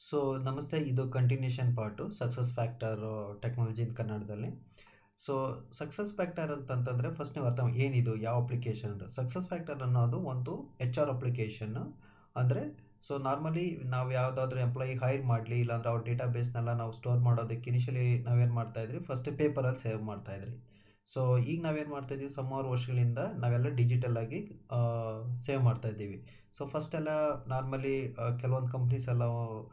so ನಮಸ್ತೆ ಇದು continuation part success factor technology in ಕನ್ನಡದಲ್ಲಿ ಸೊ ಸಕ್ಸಸ್ ಫ್ಯಾಕ್ಟರ್ ಅಂತಂತಂದರೆ ಫಸ್ಟ್ ನೀವು ಅರ್ಥ ಏನಿದು ಯಾವ ಅಪ್ಲಿಕೇಶನ್ ಅಂತ ಸಕ್ಸಸ್ ಫ್ಯಾಕ್ಟರ್ ಅನ್ನೋದು ಒಂದು ಎಚ್ ಆರ್ ಅಪ್ಲಿಕೇಶನ್ನು ಅಂದರೆ ಸೊ ನಾರ್ಮಲಿ ನಾವು ಯಾವುದಾದ್ರೂ ಎಂಪ್ಲಾಯಿ ಹೈರ್ ಮಾಡಲಿ ಇಲ್ಲಾಂದ್ರೆ ಅವ್ರ ಡೇಟಾ ಬೇಸ್ನೆಲ್ಲ ನಾವು ಸ್ಟೋರ್ ಮಾಡೋದಕ್ಕೆ ಇನಿಷಿಯಲಿ ನಾವೇನು ಮಾಡ್ತಾಯಿದ್ರಿ ಫಸ್ಟ್ ಪೇಪರಲ್ಲಿ ಸೇವ್ ಮಾಡ್ತಾಯಿದ್ರಿ ಸೊ ಈಗ ನಾವೇನು ಮಾಡ್ತಾಯಿದ್ದೀವಿ ಸುಮಾರು ವರ್ಷಗಳಿಂದ ನಾವೆಲ್ಲ ಡಿಜಿಟಲ್ ಆಗಿ ಸೇವ್ ಮಾಡ್ತಾಯಿದ್ದೀವಿ ಸೊ ಫಸ್ಟ್ ಎಲ್ಲ ನಾರ್ಮಲಿ ಕೆಲವೊಂದು ಕಂಪ್ನೀಸ್ ಎಲ್ಲ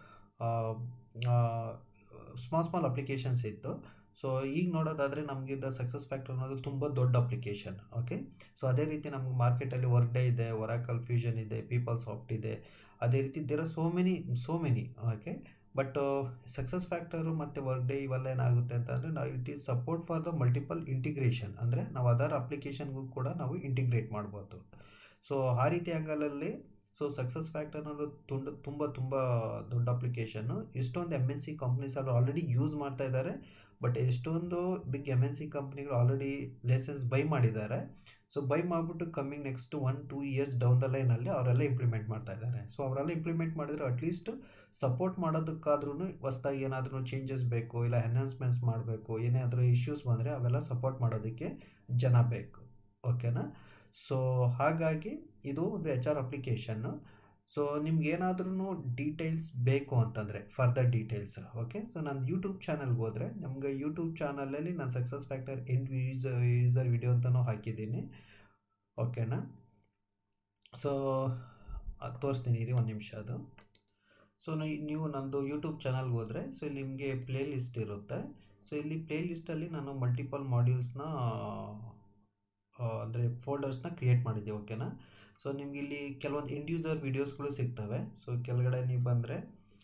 ಸ್ಮಾಲ್ ಸ್ಮಾಲ್ ಅಪ್ಲಿಕೇಶನ್ಸ್ ಇತ್ತು ಸೊ ಈಗ ನೋಡೋದಾದರೆ ನಮಗಿದ್ದ ಸಕ್ಸಸ್ ಫ್ಯಾಕ್ಟರ್ ಅನ್ನೋದು ತುಂಬ ದೊಡ್ಡ ಅಪ್ಲಿಕೇಶನ್ ಓಕೆ ಸೊ ಅದೇ ರೀತಿ ನಮ್ಗೆ ಮಾರ್ಕೆಟಲ್ಲಿ ವರ್ಕ್ ಡೇ ಇದೆ ಒರಾಕಲ್ ಫ್ಯೂಷನ್ ಇದೆ ಪೀಪಲ್ ಸಾಫ್ಟ್ ಇದೆ ಅದೇ ರೀತಿ there are so many so many okay but success factor ಮತ್ತು ವರ್ಕ್ ಡೇ ಇವೆಲ್ಲ ಏನಾಗುತ್ತೆ ಅಂತಂದರೆ ನಾವು it is support for the multiple integration ಅಂದರೆ ನಾವು ಅದರ್ ಅಪ್ಲಿಕೇಶನ್ಗೂ ಕೂಡ ನಾವು ಇಂಟಿಗ್ರೇಟ್ ಮಾಡ್ಬೋದು ಸೊ ಆ ರೀತಿ ಆ್ಯಂಗಲಲ್ಲಿ ಸೊ ಸಕ್ಸಸ್ ಫ್ಯಾಕ್ಟರ್ ಅನ್ನೋದು ತುಂಡ ತುಂಬ ತುಂಬ ದೊಡ್ಡ ಅಪ್ಲಿಕೇಶನ್ನು ಎಷ್ಟೊಂದು ಎಮ್ ಎನ್ ಸಿ ಕಂಪ್ನೀಸಲ್ಲಿ ಆಲ್ರೆಡಿ ಯೂಸ್ ಮಾಡ್ತಾ ಇದ್ದಾರೆ ಬಟ್ ಎಷ್ಟೊಂದು ಬಿಗ್ ಎಮ್ ಎನ್ ಸಿ ಕಂಪ್ನಿಗಳು ಆಲ್ರೆಡಿ ಲೈಸೆನ್ಸ್ ಬೈ ಮಾಡಿದ್ದಾರೆ ಸೊ ಬೈ ಮಾಡಿಬಿಟ್ಟು coming next one two years down the ಲೈನಲ್ಲಿ ಅವರೆಲ್ಲ ಇಂಪ್ಲಿಮೆಂಟ್ ಮಾಡ್ತಾ ಇದ್ದಾರೆ ಸೊ ಅವರೆಲ್ಲ ಇಂಪ್ಲಿಮೆಂಟ್ ಮಾಡಿದರೆ ಅಟ್ಲೀಸ್ಟ್ ಸಪೋರ್ಟ್ ಮಾಡೋದಕ್ಕಾದ್ರೂ ಹೊಸ್ದಾಗಿ ಏನಾದರೂ ಚೇಂಜಸ್ ಬೇಕು ಇಲ್ಲ ಎನ್ಹಾನ್ಸ್ಮೆಂಟ್ಸ್ ಮಾಡಬೇಕು ಏನಾದರೂ ಇಶ್ಯೂಸ್ ಬಂದರೆ ಅವೆಲ್ಲ ಸಪೋರ್ಟ್ ಮಾಡೋದಕ್ಕೆ ಜನ ಬೇಕು ಓಕೆನಾ ಸೊ ಹಾಗಾಗಿ ಇದು ಒಂದು ಎಚ್ ಆರ್ ಅಪ್ಲಿಕೇಶನ್ನು ಸೊ ನಿಮ್ಗೆ ಏನಾದ್ರೂ ಡೀಟೇಲ್ಸ್ ಬೇಕು ಅಂತಂದರೆ ಫರ್ದರ್ ಡೀಟೇಲ್ಸ್ ಓಕೆ ಸೊ ನಾನು ಯೂಟ್ಯೂಬ್ ಚಾನಲ್ಗೆ ಹೋದರೆ ನಮಗೆ ಯೂಟ್ಯೂಬ್ ಚಾನಲಲ್ಲಿ ನಾನು success factor end user user video ಅಂತಲೂ ಹಾಕಿದ್ದೀನಿ ಓಕೆನಾ ಸೊ ಅದು ತೋರಿಸ್ತೀನಿ ರೀ ಒಂದು ನಿಮಿಷ ಅದು ಸೊ ನೀವು ನಂದು ಯೂಟ್ಯೂಬ್ ಚಾನಲ್ಗೆ ಹೋದರೆ ಸೊ ಇಲ್ಲಿ ನಿಮಗೆ ಪ್ಲೇ ಲಿಸ್ಟ್ ಇರುತ್ತೆ ಸೊ ಇಲ್ಲಿ ಪ್ಲೇ ಲಿಸ್ಟಲ್ಲಿ ನಾನು ಮಲ್ಟಿಪಲ್ ಮಾಡ್ಯೂಲ್ಸ್ನ ಅಂದರೆ ಫೋಲ್ಡರ್ಸ್ನ ಕ್ರಿಯೇಟ್ ಮಾಡಿದ್ದೀವಿ ಓಕೆನಾ ಸೊ ನಿಮ್ಗೆ ಇಲ್ಲಿ ಕೆಲವೊಂದು ಎಂಡ್ ಯೂಸರ್ ವೀಡಿಯೋಸ್ಗಳು ಸಿಗ್ತವೆ ಸೊ ಕೆಳಗಡೆ ನೀವು ಬಂದರೆ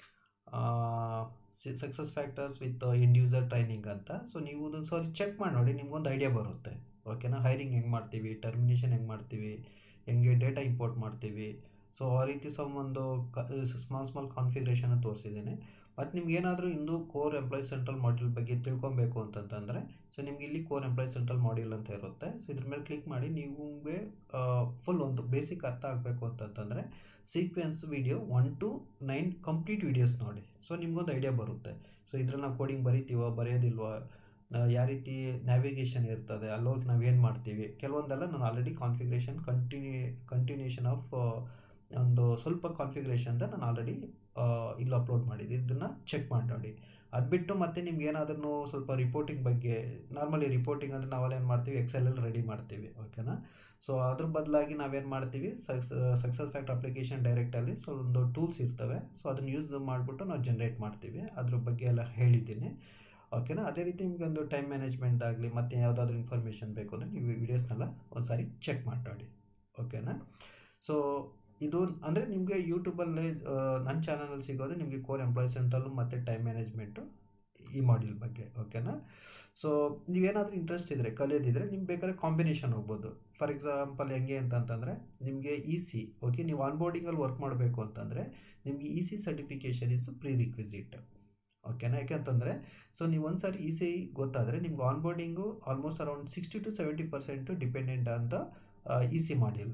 success factors with end user training ಅಂತ ಸೊ ನೀವು ಒಂದು ಸಾರಿ ಚೆಕ್ ಮಾಡಿ ನೋಡಿ ನಿಮ್ಗೊಂದು ಐಡಿಯಾ ಬರುತ್ತೆ ಓಕೆನಾ ಹೈರಿಂಗ್ ಹೆಂಗೆ ಮಾಡ್ತೀವಿ ಟರ್ಮಿನೇಷನ್ ಹೆಂಗೆ ಮಾಡ್ತೀವಿ ಹೆಂಗೆ ಡೇಟಾ ಇಂಪೋರ್ಟ್ ಮಾಡ್ತೀವಿ ಸೊ ಆ ರೀತಿ ಸಮ್ ಒಂದು ಕ ಸ್ಮಾಲ್ ಸ್ಮಾಲ್ ಕಾನ್ಫಿಗ್ರೇಷನ್ ತೋರಿಸಿದ್ದೀನಿ ಮತ್ತು ನಿಮ್ಗೆ ಏನಾದರೂ ಇಂದು ಕೋರ್ ಎಂಪ್ಲಾಯ್ ಸೆಂಟ್ರಲ್ ಮಾಡ್ಯೂಲ್ ಬಗ್ಗೆ ತಿಳ್ಕೊಬೇಕು ಅಂತಂತಂದರೆ ಸೊ ನಿಮ್ಗೆ ಇಲ್ಲಿ ಕೋರ್ ಎಂಪ್ಲಾಯ್ ಸೆಂಟ್ರಲ್ ಮಾಡ್ಯೂಲ್ ಅಂತ ಇರುತ್ತೆ ಸೊ ಇದ್ರ ಮೇಲೆ ಕ್ಲಿಕ್ ಮಾಡಿ ನಿಮಗೆ ಫುಲ್ ಒಂದು ಬೇಸಿಕ್ ಅರ್ಥ ಆಗಬೇಕು ಅಂತಂತಂದರೆ sequence video one two nine complete videos ನೋಡಿ ಸೊ ನಿಮ್ಗೊಂದು ಐಡಿಯಾ ಬರುತ್ತೆ ಸೊ ಇದ್ರಲ್ಲಿ ನಾವು ಕೋಡಿಂಗ್ ಬರಿತೀವೋ ಬರೆಯೋದಿಲ್ವೋ ಯಾವ ರೀತಿ ನ್ಯಾವಿಗೇಷನ್ ಇರ್ತದೆ ಅಲ್ಲೋಗಿ ನಾವೇನು ಮಾಡ್ತೀವಿ ಕೆಲವೊಂದೆಲ್ಲ ನಾನು already configuration continue continuation of ಒಂದು ಸ್ವಲ್ಪ ಕಾನ್ಫಿಗ್ರೇಷನ್ದ ನಾನು ಆಲ್ರೆಡಿ ಇಲ್ಲಿ ಅಪ್ಲೋಡ್ ಮಾಡಿದ್ದೆ ಇದನ್ನು ಚೆಕ್ ಮಾಡಿ ನೋಡಿ ಅದು ಬಿಟ್ಟು ಮತ್ತೆ ನಿಮ್ಗೆ ಏನಾದ್ರೂ ಸ್ವಲ್ಪ ರಿಪೋರ್ಟಿಂಗ್ ಬಗ್ಗೆ ನಾರ್ಮಲಿ ರಿಪೋರ್ಟಿಂಗ್ ಅಂದರೆ ನಾವೆಲ್ಲ ಏನು ಮಾಡ್ತೀವಿ ಎಕ್ಸೆಲಲ್ಲಿ ರೆಡಿ ಮಾಡ್ತೀವಿ ಓಕೆನಾ ಸೊ ಅದ್ರ ಬದಲಾಗಿ ನಾವೇನು ಮಾಡ್ತೀವಿ ಸಕ್ಸ್ success fact application directly so ಒಂದು ಟೂಲ್ಸ್ ಇರ್ತವೆ ಸೊ ಅದನ್ನು ಯೂಸ್ ಮಾಡಿಬಿಟ್ಟು ನಾವು ಜನ್ರೇಟ್ ಮಾಡ್ತೀವಿ ಅದ್ರ ಬಗ್ಗೆ ಎಲ್ಲ ಹೇಳಿದ್ದೀನಿ ಓಕೆನಾ ಅದೇ ರೀತಿ ನಿಮಗೆ ಒಂದು ಟೈಮ್ ಮ್ಯಾನೇಜ್ಮೆಂಟ್ ಆಗಲಿ ಮತ್ತು ಯಾವುದಾದ್ರೂ ಇನ್ಫಾರ್ಮೇಷನ್ ಬೇಕು ಅಂದರೆ ನೀವು ವೀಡಿಯೋಸ್ನೆಲ್ಲ ಒಂದು ಸಾರಿ ಚೆಕ್ ಮಾಡಿ ಓಕೆನಾ ಸೊ ಇದು ಅಂದರೆ ನಿಮಗೆ ಯೂಟ್ಯೂಬಲ್ಲಿ ನನ್ನ ಚಾನಲಲ್ಲಿ ಸಿಗೋದು ನಿಮಗೆ ಕೋರ್ ಎಂಪ್ಲಾಯ್ ಸೆಂಟ್ರಲ್ಲು ಮತ್ತು ಟೈಮ್ ಮ್ಯಾನೇಜ್ಮೆಂಟು ಈ ಮಾಡ್ಯೂಲ್ ಬಗ್ಗೆ ಓಕೆನಾ ಸೊ ನೀವೇನಾದರೂ ಇಂಟ್ರೆಸ್ಟ್ ಇದ್ದರೆ ಕಲಿಯೋದಿದ್ರೆ ನಿಮ್ಗೆ ಬೇಕಾದ್ರೆ ಕಾಂಬಿನೇಷನ್ ಹೋಗ್ಬೋದು ಫಾರ್ ಎಕ್ಸಾಂಪಲ್ ಹೆಂಗೆ ಅಂತಂತಂದರೆ ನಿಮಗೆ ಇ ಸಿ ಓಕೆ ನೀವು ಆನ್ಬೋರ್ಡಿಂಗಲ್ಲಿ ವರ್ಕ್ ಮಾಡಬೇಕು ಅಂತಂದರೆ ನಿಮಗೆ E C certification is prerequisite ಓಕೆನಾ ಯಾಕೆಂತಂದರೆ ಸೊ ನೀವು ಒಂದು ಸಾರಿ ಇ ಸಿ ಗೊತ್ತಾದರೆ ನಿಮ್ಗೆ onboarding almost around sixty to seventy percent dependent on the E C module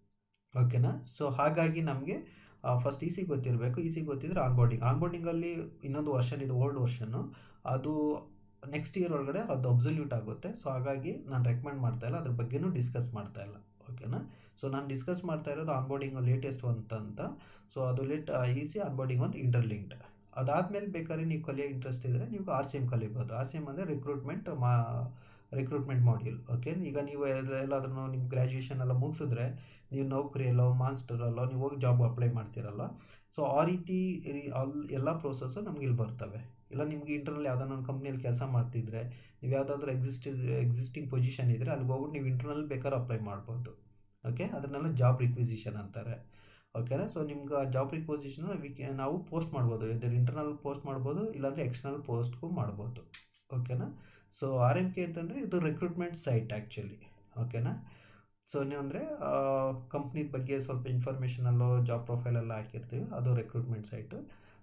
ಓಕೆನಾ ಸೊ ಹಾಗಾಗಿ ನಮಗೆ ಫಸ್ಟ್ ಇ ಸಿ ಗೊತ್ತಿರಬೇಕು ಇ ಸಿ ಗೊತ್ತಿದ್ರೆ ಆನ್ಬೋರ್ಡಿಂಗ್ ಆನ್ಬೋರ್ಡಿಂಗಲ್ಲಿ ಇನ್ನೊಂದು ವರ್ಷನ್ ಇದು ಓಲ್ಡ್ ವರ್ಷನ್ನು ಅದು ನೆಕ್ಸ್ಟ್ ಇಯರ್ ಒಳಗಡೆ ಅದು ಅಬ್ಸಲ್ಯೂಟ್ ಆಗುತ್ತೆ ಸೊ ಹಾಗಾಗಿ ನಾನು ರೆಕಮೆಂಡ್ ಮಾಡ್ತಾ ಇಲ್ಲ ಅದ್ರ ಬಗ್ಗೆನೂ ಡಿಸ್ಕಸ್ ಮಾಡ್ತಾ ಇಲ್ಲ ಓಕೆನಾ ಸೊ ನಾನು ಡಿಸ್ಕಸ್ ಮಾಡ್ತಾ ಇರೋದು ಆನ್ಬೋರ್ಡಿಂಗ್ ಲೇಟೆಸ್ಟ್ ಅಂತ ಸೊ ಅದು ಲೇಟ್ ಇ ಸಿ ಆನ್ಬೋರ್ಡಿಂಗ್ ಒಂದು ಇಂಟರ್ಲಿಂಕ್ಡ್ ಅದಾದಮೇಲೆ ಬೇಕಾದ್ರೆ ನೀವು ಕಲಿಯೋ ಇಂಟ್ರೆಸ್ಟ್ ಇದ್ದರೆ ನೀವು ಆರ್ ಸಿ ಎಮ್ ಕಲಿಬೋದು ಆರ್ ಸಿ ಎಮ್ ಅಂದರೆ ರಿಕ್ರೂಟ್ಮೆಂಟ್ ಮಾ ರಿಕ್ರೂಟ್ಮೆಂಟ್ ಮಾಡ್ಯೂಲ್ ಓಕೆ ಈಗ ನೀವು ಎಲ್ಲಾದ್ರೂ ನಿಮ್ಮ ಗ್ರ್ಯಾಜುಯೇಷನ್ ಎಲ್ಲ ಮುಗಿಸಿದ್ರೆ ನೀವು ನೌಕರಿಯಲ್ಲೋ ಮಾನ್ಸ್ಟರಲ್ಲೋ ನೀವು ಹೋಗಿ ಜಾಬ್ ಅಪ್ಲೈ ಮಾಡ್ತೀರಲ್ಲ ಸೊ ಆ ರೀತಿ ಅಲ್ಲಿ ಎಲ್ಲ ಪ್ರೋಸೆಸ್ಸು ನಮ್ಗೆ ಇಲ್ಲಿ ಬರ್ತವೆ ಇಲ್ಲ ನಿಮಗೆ ಇಂಟರ್ನಲ್ ಯಾವುದಾದ್ರು ಒಂದು ಕಂಪ್ನಿಯಲ್ಲಿ ಕೆಲಸ ಮಾಡ್ತಿದ್ರೆ ನೀವು ಯಾವುದಾದ್ರೂ ಎಕ್ಸಿಸ್ಟ್ ಎಕ್ಸಿಸ್ಟಿಂಗ್ ಪೊಸಿಷನ್ ಇದ್ದರೆ ಅಲ್ಲಿಗೆ ಹೋಗ್ಬಿಟ್ಟು ನೀವು ಇಂಟರ್ನಲ್ ಬೇಕಾದ್ರೆ ಅಪ್ಲೈ ಮಾಡ್ಬೋದು ಓಕೆ ಅದನ್ನೆಲ್ಲ ಜಾಬ್ ರಿಕ್ವಿಸಿಷನ್ ಅಂತಾರೆ ಓಕೆನಾ ಸೊ ನಿಮ್ಗೆ ಜಾಬ್ ರಿಕ್ವಸಿಷನ್ ವಿಕೆ ನಾವು ಪೋಸ್ಟ್ ಮಾಡ್ಬೋದು ಇದರ ಇಂಟರ್ನಲ್ ಪೋಸ್ಟ್ ಮಾಡ್ಬೋದು ಇಲ್ಲಾಂದರೆ ಎಕ್ಸ್ಟರ್ನಲ್ ಪೋಸ್ಟ್ಗೂ ಮಾಡ್ಬೋದು ಓಕೆನಾ ಸೊ ಆರ್ ಎಮ್ ಕೆ ಅಂತಂದರೆ ಇದು ರಿಕ್ರೂಟ್ಮೆಂಟ್ ಸೈಟ್ ಆ್ಯಕ್ಚುಲಿ ಓಕೆನಾ ಸೊ ನೀವು ಅಂದರೆ ಕಂಪ್ನಿದ ಬಗ್ಗೆ ಸ್ವಲ್ಪ ಇನ್ಫಾರ್ಮೇಷನಲ್ಲೋ ಜಾಬ್ ಪ್ರೊಫೈಲೆಲ್ಲ ಹಾಕಿರ್ತೀವಿ ಅದು recruitment site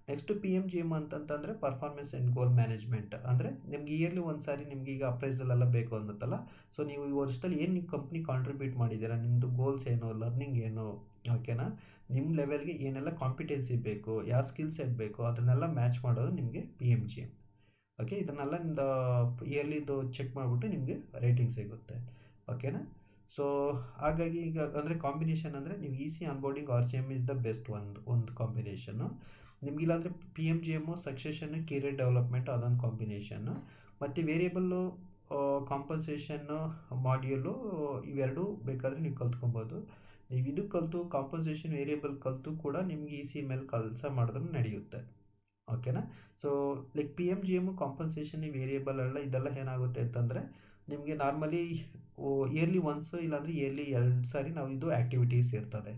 next P M G M ಅಂತಂತಂದರೆ ಪರ್ಫಾರ್ಮೆನ್ಸ್ ಆ್ಯಂಡ್ ಗೋಲ್ ಮ್ಯಾನೇಜ್ಮೆಂಟ್ ಅಂದರೆ ನಿಮ್ಗೆ ಇಯರ್ಲಿ ಒಂದು ಸಾರಿ ನಿಮ್ಗೆ ಈಗ ಅಪ್ರೈಸಲ್ ಎಲ್ಲ ಬೇಕು ಅನ್ನುತ್ತಲ್ಲ ಸೊ ನೀವು ಈ ವರ್ಷದಲ್ಲಿ ಏನು ನೀವು ಕಂಪ್ನಿ ಕಾಂಟ್ರಿಬ್ಯೂಟ್ ಮಾಡಿದ್ದೀರಾ ನಿಮ್ಮದು ಗೋಲ್ಸ್ ಏನು ಲರ್ನಿಂಗ್ ಏನು ಓಕೆನಾ ನಿಮ್ಮ ಲೆವೆಲ್ಗೆ ಏನೆಲ್ಲ ಕಾಂಪಿಟೆನ್ಸಿ ಬೇಕು ಯಾವ ಸ್ಕಿಲ್ ಸೆಟ್ ಬೇಕು ಅದನ್ನೆಲ್ಲ ಮ್ಯಾಚ್ ಮಾಡೋದು ನಿಮಗೆ P M G M okay ಇದನ್ನೆಲ್ಲ ನಿಮ್ಮದು ಇಯರ್ಲಿದು ಚೆಕ್ ಮಾಡಿಬಿಟ್ಟು ನಿಮಗೆ ರೇಟಿಂಗ್ ಸಿಗುತ್ತೆ ಓಕೆನಾ ಸೊ ಹಾಗಾಗಿ ಈಗ ಅಂದರೆ ಕಾಂಬಿನೇಷನ್ ಅಂದರೆ ನೀವು E C onboarding R C M is the best ಒಂದು ಒಂದು ಕಾಂಬಿನೇಷನ್ನು ನಿಮಗಿಲ್ಲಾಂದರೆ P M G M succession career development ಅದೊಂದು ಕಾಂಬಿನೇಷನ್ನು ಮತ್ತು ವೇರಿಯಬಲ್ಲು ಕಾಂಪನ್ಸೇಷನ್ನು ಮಾಡ್ಯೂಲು ಇವೆರಡೂ ಬೇಕಾದರೆ ನೀವು ಕಲ್ತ್ಕೊಬೋದು ನೀವು ಇದು ಕಲಿತು ಕಾಂಪನ್ಸೇಷನ್ ವೇರಿಯಬಲ್ ಕಲಿತು ಕೂಡ ನಿಮ್ಗೆ ಇ ಸಿ ಮೇಲೆ ಕೆಲಸ ಮಾಡಿದ್ರೂ ನಡೆಯುತ್ತೆ ಓಕೆನಾ so like P M G M compensation variable ಎಲ್ಲ ಇದೆಲ್ಲ ಏನಾಗುತ್ತೆ ಅಂತಂದರೆ ನಿಮಗೆ ನಾರ್ಮಲಿ ಇಯರ್ಲಿ ಒನ್ಸ್ ಇಲ್ಲಾಂದರೆ ಇಯರ್ಲಿ ಎರಡು ಸಾರಿ ನಾವು ಇದು ಆ್ಯಕ್ಟಿವಿಟೀಸ್ ಇರ್ತದೆ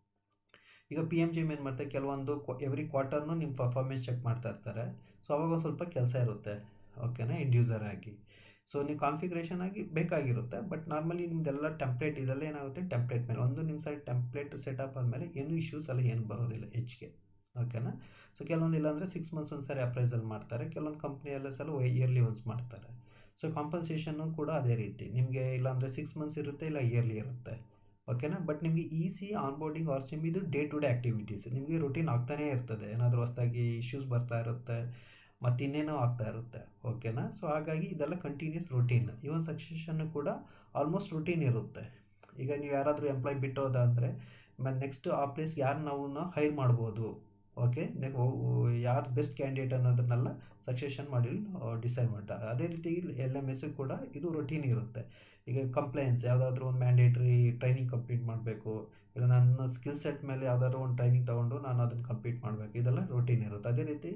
ಈಗ ಪಿ ಎಮ್ ಜಿ ಎಮ್ ಏನು ಮಾಡ್ತಾರೆ ಕೆಲವೊಂದು ಎವ್ರಿ ಕ್ವಾರ್ಟರ್ನು ನಿಮ್ಮ ಪರ್ಫಾರ್ಮೆನ್ಸ್ ಚೆಕ್ ಮಾಡ್ತಾ ಇರ್ತಾರೆ ಸೊ ಅವಾಗ ಸ್ವಲ್ಪ ಕೆಲಸ ಇರುತ್ತೆ ಓಕೆನಾ ಇಂಡ್ಯೂಸರ್ ಆಗಿ ಸೊ ನೀವು ಕಾನ್ಫಿಗ್ರೇಷನ್ ಆಗಿ ಬೇಕಾಗಿರುತ್ತೆ ಬಟ್ ನಾರ್ಮಲಿ ನಿಮ್ಮದೆಲ್ಲ ಟೆಂಪ್ಲೇಟ್ ಇದೆಲ್ಲ ಏನಾಗುತ್ತೆ ಟೆಂಪ್ಲೇಟ್ ಮೇಲೆ ಒಂದು ನಿಮ್ಮ ಸೈಡ್ ಟೆಂಪ್ಲೇಟ್ ಸೆಟಪ್ ಆದಮೇಲೆ ಏನೂ ಇಶ್ಯೂಸ್ ಎಲ್ಲ ಏನು ಬರೋದಿಲ್ಲ ಹೆಚ್ಚಿಗೆ ಓಕೆನಾ ಸೊ ಕೆಲವೊಂದು ಇಲ್ಲಾಂದರೆ ಸಿಕ್ಸ್ ಮಂತ್ಸ್ ಒಂದು ಸಾರಿ ಅಪ್ರೈಸಲ್ ಮಾಡ್ತಾರೆ ಕೆಲವೊಂದು ಕಂಪ್ನಿಯಲ್ಲ ಸಲ ಇಯರ್ಲಿ ಒನ್ಸ್ ಮಾಡ್ತಾರೆ ಸೊ ಕಾಂಪನ್ಸೇಷನ್ನು ಕೂಡ ಅದೇ ರೀತಿ ನಿಮಗೆ ಇಲ್ಲಾಂದರೆ ಸಿಕ್ಸ್ ಮಂತ್ಸ್ ಇರುತ್ತೆ ಇಲ್ಲ ಇಯರ್ಲಿ ಇರುತ್ತೆ ಓಕೆನಾ ಬಟ್ ನಿಮಗೆ ಈಸಿ ಆನ್ಬೋರ್ಡಿಂಗ್ ಆರ್ ಸಿಮ್ ಇದು ಡೇ ಟು ಡೇ ಆ್ಯಕ್ಟಿವಿಟೀಸ್ ನಿಮಗೆ ರುಟೀನ್ ಆಗ್ತಾನೇ ಇರ್ತದೆ ಏನಾದರೂ ಹೊಸ್ದಾಗಿ ಇಶ್ಯೂಸ್ ಬರ್ತಾ ಇರುತ್ತೆ ಮತ್ತು ಇನ್ನೇನೋ ಆಗ್ತಾ ಇರುತ್ತೆ ಓಕೆನಾ ಸೊ ಹಾಗಾಗಿ ಇದೆಲ್ಲ ಕಂಟಿನ್ಯೂಸ್ ರುಟೀನ್ ಇವನ್ ಸಕ್ಸೆಷನ್ನು ಕೂಡ ಆಲ್ಮೋಸ್ಟ್ ರುಟೀನ್ ಇರುತ್ತೆ ಈಗ ನೀವು ಯಾರಾದರೂ ಎಂಪ್ಲಾಯ್ ಬಿಟ್ಟೋದ ಅಂದರೆ ಮತ್ತು ನೆಕ್ಸ್ಟ್ ಆ ಪ್ಲೇಸ್ ಯಾರು ನಾವು ಹೈರ್ ಮಾಡ್ಬೋದು ಓಕೆ ಯಾರು ಬೆಸ್ಟ್ ಕ್ಯಾಂಡಿಡೇಟ್ ಅನ್ನೋದನ್ನೆಲ್ಲ ಸಕ್ಸೆಷನ್ ಮಾಡಿ ಡಿಸೈಡ್ ಮಾಡ್ತಾರೆ ಅದೇ ರೀತಿ ಎಲ್ ಎಮ್ ಎಸ್ ಕೂಡ ಇದು ರೊಟೀನ್ ಇರುತ್ತೆ ಈಗ ಕಂಪ್ಲೇಂಟ್ಸ್ ಯಾವುದಾದ್ರೂ ಒಂದು ಮ್ಯಾಂಡೇಟ್ರಿ ಟ್ರೈನಿಂಗ್ ಕಂಪ್ಲೀಟ್ ಮಾಡಬೇಕು ಇಲ್ಲ ನನ್ನ ಸ್ಕಿಲ್ ಸೆಟ್ ಮೇಲೆ ಯಾವುದಾದ್ರು ಒಂದು ಟ್ರೈನಿಂಗ್ ತೊಗೊಂಡು ನಾನು ಅದನ್ನು ಕಂಪ್ಲೀಟ್ ಮಾಡಬೇಕು ಇದೆಲ್ಲ ರೊಟೀನ್ ಇರುತ್ತೆ ಅದೇ ರೀತಿ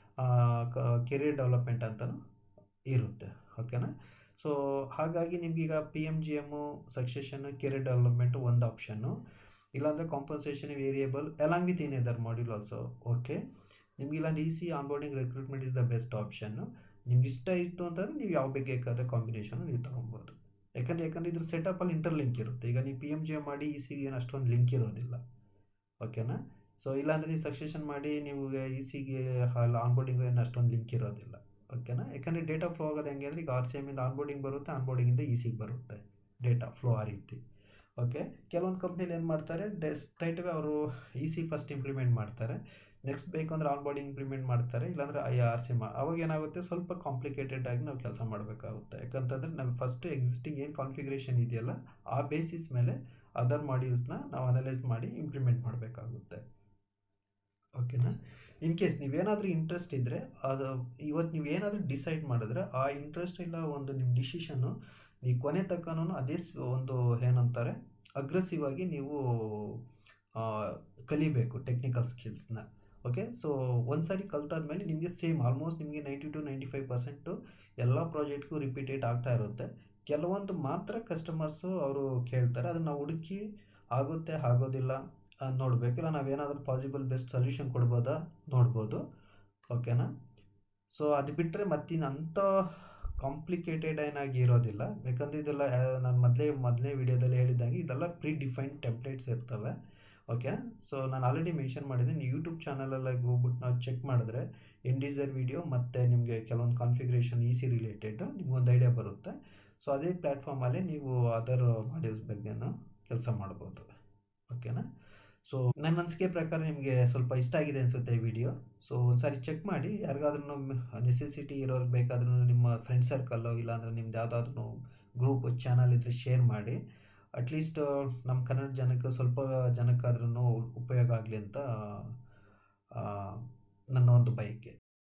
ಕೆರಿಯರ್ ಡೆವಲಪ್ಮೆಂಟ್ ಅಂತಲೂ ಇರುತ್ತೆ ಓಕೆನಾ ಸೊ ಹಾಗಾಗಿ ನಿಮಗೀಗ P M G M succession career development ಒಂದು ಆಪ್ಷನ್ನು ಇಲ್ಲಾಂದರೆ compensation variable along with in other module also okay ನಿಮಗಿಲ್ಲ E C onboarding recruitment is the best option ನಿಮ್ಗೆ ಇಷ್ಟ ಇತ್ತು ಅಂತಂದರೆ ನೀವು ಯಾವ ಬೇಕಾದ್ರೆ ಕಾಂಬಿನೇಷನ್ ನೀವು ತೊಗೊಬೋದು ಯಾಕಂದರೆ ಯಾಕಂದರೆ ಇದ್ರ ಸೆಟಪಲ್ಲಿ ಇಂಟರ್ ಲಿಂಕ್ ಇರುತ್ತೆ ಈಗ ನೀವು ಪಿ ಎಮ್ ಜಿ ಎಮ್ ಮಾಡಿ ಇ ಸಿಗೆ ಏನು ಅಷ್ಟೊಂದು ಲಿಂಕ್ ಇರೋದಿಲ್ಲ ಓಕೆನಾ ಸೊ ಇಲ್ಲಾಂದರೆ ನೀವು ಸಕ್ಸೆಷನ್ ಮಾಡಿ ನೀವು ಇ ಸಿಗೆ ಆನ್ಬೋರ್ಡಿಂಗ್ ಏನು ಅಷ್ಟೊಂದು ಲಿಂಕ್ ಇರೋದಿಲ್ಲ ಓಕೆನಾ ಯಾಕಂದರೆ ಡೇಟಾ ಫ್ಲೋ ಆಗೋದು ಹೆಂಗೆ ಅಂದರೆ ಈಗ ಆರ್ ಸಿ ಎಮ್ಮಿಂದ ಆನ್ಬೋರ್ಡಿಂಗ್ ಬರುತ್ತೆ ಆನ್ಬೋರ್ಡಿಂಗಿಂದ ಇ ಸಿಗೆ ಬರುತ್ತೆ ಡೇಟಾ ಫ್ಲೋ ಆ ರೀತಿ ಓಕೆ ಕೆಲವೊಂದು ಕಂಪ್ನಿಲಿ ಏನು ಮಾಡ್ತಾರೆ ಡೆ ಸ್ಟ್ರೈಟ್ವೇ ಅವರು ಇ ಸಿ ಫಸ್ಟ್ ಇಂಪ್ಲಿಮೆಂಟ್ ಮಾಡ್ತಾರೆ ನೆಕ್ಸ್ಟ್ ಬೇಕು ಅಂದರೆ ಆನ್ಬೋರ್ಡಿಂಗ್ ಇಂಪ್ಲಿಮೆಂಟ್ ಮಾಡ್ತಾರೆ ಇಲ್ಲಾಂದರೆ ಐ ಆರ್ ಸಿ ಮಾ ಅವಾಗ ಏನಾಗುತ್ತೆ ಸ್ವಲ್ಪ ಕಾಂಪ್ಲಿಕೇಟೆಡ್ ಆಗಿ ನಾವು ಕೆಲಸ ಮಾಡಬೇಕಾಗುತ್ತೆ ಯಾಕಂತಂದರೆ ನಾವು ಫಸ್ಟು ಎಕ್ಸಿಸ್ಟಿಂಗ್ ಏನು ಕಾನ್ಫಿಗ್ರೇಷನ್ ಇದೆಯಲ್ಲ ಆ ಬೇಸಿಸ್ ಮೇಲೆ ಅದರ್ ಮಾಡ್ಯೂಲ್ಸ್ನ ನಾವು ಅನಲೈಸ್ ಮಾಡಿ ಇಂಪ್ಲಿಮೆಂಟ್ ಮಾಡಬೇಕಾಗುತ್ತೆ ಓಕೆನಾ ಇನ್ ಕೇಸ್ ನೀವೇನಾದರೂ ಇಂಟ್ರೆಸ್ಟ್ ಇದ್ದರೆ ಅದು ಇವತ್ತು ನೀವು ಏನಾದರೂ ಡಿಸೈಡ್ ಮಾಡಿದ್ರೆ ಆ ಇಂಟ್ರೆಸ್ಟ್ ಇಲ್ಲ ಒಂದು ನಿಮ್ಮ ಡಿಸಿಷನ್ನು ನೀವು ಕೊನೆ ತಕ್ಕನೂ ಅದೇ ಒಂದು ಏನಂತಾರೆ ಅಗ್ರೆಸಿವ್ ಆಗಿ ನೀವು ಕಲಿಬೇಕು ಟೆಕ್ನಿಕಲ್ ಸ್ಕಿಲ್ಸ್ನ ಓಕೆ ಸೊ ಒಂದು ಸಾರಿ ಕಲ್ತಾದ್ಮೇಲೆ ನಿಮಗೆ ಸೇಮ್ ಆಲ್ಮೋಸ್ಟ್ ನಿಮಗೆ ninety to ninety five percent ಎಲ್ಲ ಪ್ರಾಜೆಕ್ಟ್ಗೂ ರಿಪೀಟೆಡ್ ಆಗ್ತಾ ಇರುತ್ತೆ ಕೆಲವೊಂದು ಮಾತ್ರ ಕಸ್ಟಮರ್ಸು ಅವರು ಕೇಳ್ತಾರೆ ಅದನ್ನು ನಾವು ಹುಡುಕಿ ಆಗುತ್ತೆ ಆಗೋದಿಲ್ಲ ನೋಡಬೇಕು ಇಲ್ಲ ನಾವೇನಾದರೂ ಪಾಸಿಬಲ್ ಬೆಸ್ಟ್ ಸೊಲ್ಯೂಷನ್ ಕೊಡ್ಬೋದಾ ನೋಡ್ಬೋದು ಓಕೆನಾ ಸೊ ಅದು ಬಿಟ್ಟರೆ ಮತ್ತಿನ್ನು ಅಂಥ ಕಾಂಪ್ಲಿಕೇಟೆಡ್ ಏನಾಗಿ ಇರೋದಿಲ್ಲ ಯಾಕಂದರೆ ಇದೆಲ್ಲ ನಾನು ಮೊದಲೇ ಮೊದಲನೇ ವೀಡಿಯೋದಲ್ಲಿ ಹೇಳಿದ್ದಾಗೆ ಇದೆಲ್ಲ ಪ್ರೀ ಡಿಫೈನ್ಡ್ ಟೆಂಪ್ಲೇಟ್ಸ್ ಇರ್ತವೆ ಓಕೆ ಸೊ ನಾನು ಆಲ್ರೆಡಿ ಮೆನ್ಷನ್ ಮಾಡಿದ್ದೀನಿ ನೀವು ಯೂಟ್ಯೂಬ್ ಚಾನಲಲ್ಲಿ ಹೋಗ್ಬಿಟ್ಟು ನಾವು ಚೆಕ್ ಮಾಡಿದ್ರೆ ಇಂಡೀಸರ್ ವೀಡಿಯೋ ಮತ್ತು ನಿಮಗೆ ಕೆಲವೊಂದು ಕಾನ್ಫಿಗ್ರೇಷನ್ ಈ ಸಿ ರಿಲೇಟೆಡ್ ನಿಮ್ಗೊಂದು ಐಡಿಯಾ ಬರುತ್ತೆ ಸೊ ಅದೇ ಪ್ಲ್ಯಾಟ್ಫಾರ್ಮಲ್ಲೇ ನೀವು ಅದರ್ ಮಾಡ್ಯೂಲ್ಸ್ ಬಗ್ಗೆನೂ ಕೆಲಸ ಮಾಡ್ಬೋದು ಓಕೆನಾ ಸೊ ನನ್ನ ಅನಿಸಿಕೆ ಪ್ರಕಾರ ನಿಮಗೆ ಸ್ವಲ್ಪ ಇಷ್ಟ ಆಗಿದೆ ಅನಿಸುತ್ತೆ ಈ ವಿಡಿಯೋ ಸೊ ಒಂದು ಸಾರಿ ಚೆಕ್ ಮಾಡಿ ಯಾರಿಗಾದ್ರೂ ನೆಸೆಸಿಟಿ ಇರೋರು ಬೇಕಾದ್ರೂ ನಿಮ್ಮ ಫ್ರೆಂಡ್ ಸರ್ಕಲ್ಲು ಇಲ್ಲಾಂದರೆ ನಿಮ್ದು ಯಾವುದಾದ್ರೂ ಗ್ರೂಪ್ ಚಾನಲ್ ಇದ್ದರೆ ಶೇರ್ ಮಾಡಿ ಅಟ್ಲೀಸ್ಟ್ ನಮ್ಮ ಕನ್ನಡ ಜನಕ್ಕೆ ಸ್ವಲ್ಪ ಜನಕ್ಕಾದ್ರೂ ಉಪಯೋಗ ಆಗಲಿ ಅಂತ ನನ್ನ ಒಂದು ಬಯಕೆ